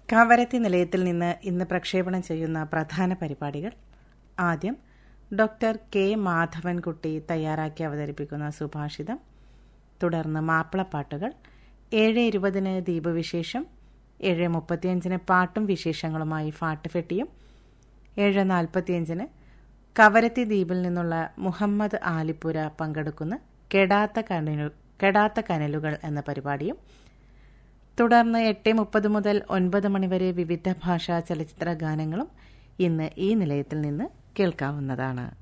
കാവരത്തി നിലയത്തിൽ നിന്ന് ഇന്ന് പ്രക്ഷേപണം ചെയ്യുന്ന പ്രധാന പരിപാടികൾ ആദ്യം ഡോക്ടർ കെ മാധവൻകുട്ടി തയ്യാറാക്കി അവതരിപ്പിക്കുന്ന സുഭാഷിതം തുടർന്ന് മാപ്പിളപ്പാട്ടുകൾ ഏഴ് ഇരുപതിന് ദീപവിശേഷം ഏഴ് മുപ്പത്തിയഞ്ചിന് പാട്ടും വിശേഷങ്ങളുമായി ഫാട്ടുഫെട്ടിയും ഏഴ് നാൽപ്പത്തിയഞ്ചിന് കവരത്തി ദ്വീപിൽ നിന്നുള്ള മുഹമ്മദ് ആലിപ്പുര പങ്കെടുക്കുന്ന കെടാത്ത കനലു കെടാത്ത കനലുകൾ എന്ന പരിപാടിയും തുടർന്ന് എട്ട് മുപ്പത് മുതൽ ഒൻപത് മണിവരെ വിവിധ ഭാഷാ ചലച്ചിത്ര ഗാനങ്ങളും ഇന്ന് ഈ നിലയത്തിൽ നിന്ന് കേൾക്കാവുന്നതാണ്